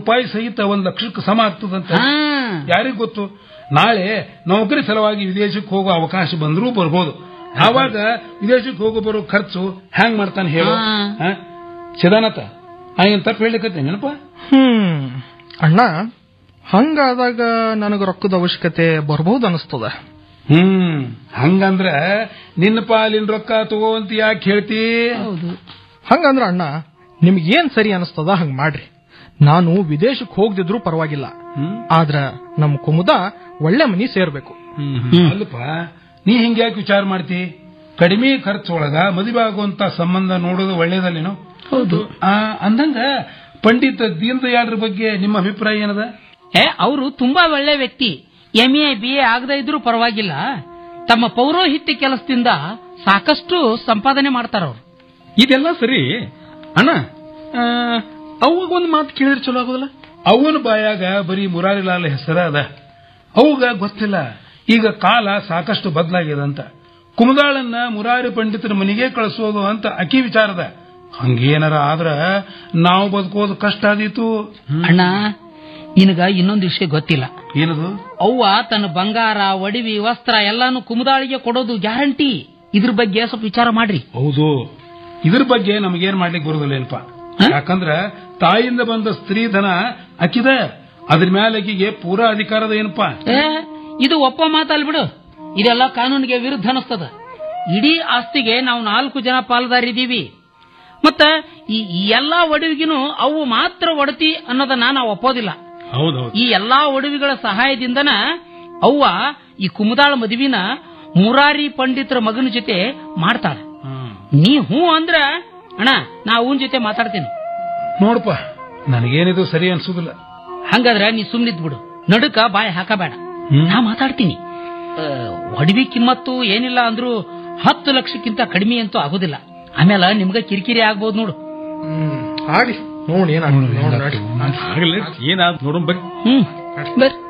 ರೂಪಾಯಿ ಸಹಿತ ಒಂದ್ ಲಕ್ಷಕ್ಕೆ ಸಮ ಆಗ್ತದಂತ ಹಾ ಯಾರಿಗ್ ಗೊತ್ತು ನಾಳೆ ನೌಕರಿ ಸಲುವಾಗಿ ವಿದೇಶಕ್ಕೆ ಹೋಗೋ ಅವಕಾಶ ಬಂದರೂ ಬರ್ಬೋದು ಆವಾಗ ವಿದೇಶಕ್ಕೆ ಹೋಗೋ ಬರೋ ಖರ್ಚು ಹ್ಯಾಂಗ್ ಮಾಡ್ತಾನೆ ಹೇಳು ಹಾ. ಹಾ? ಚಿದಾನತ ಆಗಿನ ತಪ್ಪು ಹೇಳಿಕತ್ತೆ ನೆನಪ ಹ್ಮ್ ಅಣ್ಣ ಹಂಗಾದಾಗ ನನಗ ರೊಕ್ಕದ ಅವಶ್ಯಕತೆ ಬರ್ಬಹುದು ಅನಿಸ್ತದ ಹ್ಮ್ ಹಂಗಂದ್ರ ನಿನ್ನ ಪಾಲಿನ ರೊಕ್ಕ ತಗೋ ಅಂತ ಯಾಕೆ ಹೇಳ್ತಿ ಹೌದು ಹಂಗಂದ್ರ ಅಣ್ಣ ನಿಮ್ಗೇನ್ ಸರಿ ಅನಿಸ್ತದ ಹಂಗ್ ಮಾಡ್ರಿ ನಾನು ವಿದೇಶಕ್ಕೆ ಹೋಗ್ದಿದ್ರು ಪರವಾಗಿಲ್ಲ ಹ್ಮ್ ಆದ್ರ ನಮ್ ಕುಮುದ ಒಳ್ಳೆ ಮನಿ ಸೇರ್ಬೇಕು ಅಲ್ಲಪ್ಪ ನೀ ಹಿಂಗ್ ಯಾಕೆ ವಿಚಾರ ಮಾಡ್ತಿ ಕಡಿಮೆ ಖರ್ಚೊಳಗ ಮದುವೆ ಆಗುವಂತ ಸಂಬಂಧ ನೋಡೋದು ಒಳ್ಳೇದಲ್ಲೇನು ಹೌದು ಆ ಅಂದಂಗ ಪಂಡಿತ ದೀನ್ ದಯಾಳ್ರ ಬಗ್ಗೆ ನಿಮ್ಮ ಅಭಿಪ್ರಾಯ ಏನದ ಏ ಅವರು ತುಂಬಾ ಒಳ್ಳೆ ವ್ಯಕ್ತಿ ಎಂ ಎ ಬಿ ಎ ಆಗದೇ ಇದ್ರೂ ಪರವಾಗಿಲ್ಲ ತಮ್ಮ ಪೌರೋಹಿತ್ಯ ಕೆಲಸದಿಂದ ಸಾಕಷ್ಟು ಸಂಪಾದನೆ ಮಾಡ್ತಾರ ಅವ್ರು ಇದೆಲ್ಲ ಸರಿ ಅಣ್ಣ ಅವಾಗ ಒಂದು ಮಾತು ಕೇಳಿದ್ರೆ ಚಲೋ ಆಗೋದಿಲ್ಲ ಅವನ ಬಾಯಾಗ ಬರೀ ಮುರಾರಿಲಾಲ್ ಹೆಸರ ಅದ ಅವಾಗ ಗೊತ್ತಿಲ್ಲ ಈಗ ಕಾಲ ಸಾಕಷ್ಟು ಬದಲಾಗ್ಯದಂತ ಕುಮದಾಳನ್ನ ಮುರಾರಿ ಪಂಡಿತರ ಮನೆಗೆ ಕಳಿಸೋದು ಅಂತ ಅಕಿ ವಿಚಾರದ ಹಂಗೇನಾರ ಆದ್ರ ನಾವು ಬದುಕೋದು ಕಷ್ಟ ಆದೀತು ಅಣ್ಣ ನಿನಗ ಇನ್ನೊಂದು ವಿಷಯ ಗೊತ್ತಿಲ್ಲ ಏನದು ಅವ್ವ ತನ್ನ ಬಂಗಾರ ಒಡವಿ ವಸ್ತ್ರ ಎಲ್ಲಾನು ಕುಮದಾಳಿಗೆ ಕೊಡೋದು ಗ್ಯಾರಂಟಿ ಇದ್ರ ಬಗ್ಗೆ ಸ್ವಲ್ಪ ವಿಚಾರ ಮಾಡ್ರಿ ಹೌದು ಇದ್ರ ಬಗ್ಗೆ ನಮಗೇನ್ ಮಾಡ್ಲಿಕ್ಕೆ ಬರೋದಿಲ್ಲ ಏನಪ್ಪ ಹ? ಯಾಕಂದ್ರ ತಾಯಿಯಿಂದ ಬಂದ ಸ್ತ್ರೀ ಧನ ಅಕ್ಕಿದ ಅದ್ರ ಮೇಲೆ ಆಕಿಗೆ ಪೂರಾ ಅಧಿಕಾರದ ಏನಪ್ಪಾ ಏ ಇದು ಒಪ್ಪ ಮಾತಲ್ ಬಿಡು ಇದೆಲ್ಲ ಕಾನೂನಿಗೆ ವಿರುದ್ಧ ಅನಿಸ್ತದ ಇಡೀ ಆಸ್ತಿಗೆ ನಾವು ನಾಲ್ಕು ಜನ ಪಾಲುದಾರಿದ್ದೀವಿ ಮತ್ತ ಈ ಈ ಎಲ್ಲಾ ಒಡವಿಗಿನೂ ಅವು ಮಾತ್ರ ಒಡತಿ ಅನ್ನೋದನ್ನ ನಾವು ಒಪ್ಪೋದಿಲ್ಲ ಹೌದೌದು ಈ ಎಲ್ಲಾ ಒಡವಿಗಳ ಸಹಾಯದಿಂದನ ಅವ್ವ ಈ ಕುಮದಾಳ ಮದುವಿನ ಮುರಾರಿ ಪಂಡಿತರ ಮಗನ ಜೊತೆ ಮಾಡ್ತಾಳ ನೀ ಹೂ ಅಂದ್ರ ಅಣ್ಣ ನಾ ಅವನ ಜೊತೆ ಮಾತಾಡ್ತೀನಿ ನೋಡಪ್ಪ ನನಗೇನಿದು ಸರಿ ಅನ್ಸುದಿಲ್ಲ ಹಂಗಾದ್ರೆ ನೀ ಸುಮ್ನಿದ್ ಬಿಡು ನಡುಕ ಬಾಯಿ ಹಾಕಬೇಡ ಹ್ಮ್. ನಾ ಮಾತಾಡ್ತೀನಿ ಆ, ಒಡವಿ ಕಿಮ್ಮತ್ತು ಏನಿಲ್ಲ ಅಂದ್ರೂ ಹತ್ತು ಲಕ್ಷಕ್ಕಿಂತ ಕಡಿಮೆ ಅಂತೂ ಆಗುದಿಲ್ಲ ಆಮೇಲೆ ನಿಮ್ಗ ಕಿರಿಕಿರಿ ಆಗ್ಬೋದು ನೋಡು ಹ್ಮ್ ಆಗ್ಲಿ ನೋಡಿ ಏನಾಗ್ತದೆ ನೋಡ್ ನಡ್ರಿ. ಆಗಲಿ ಏನಾದ್ ನೋಡೋಣ ಬನ್ನಿ ಹ್ಮ್ ಬರ್ರಿ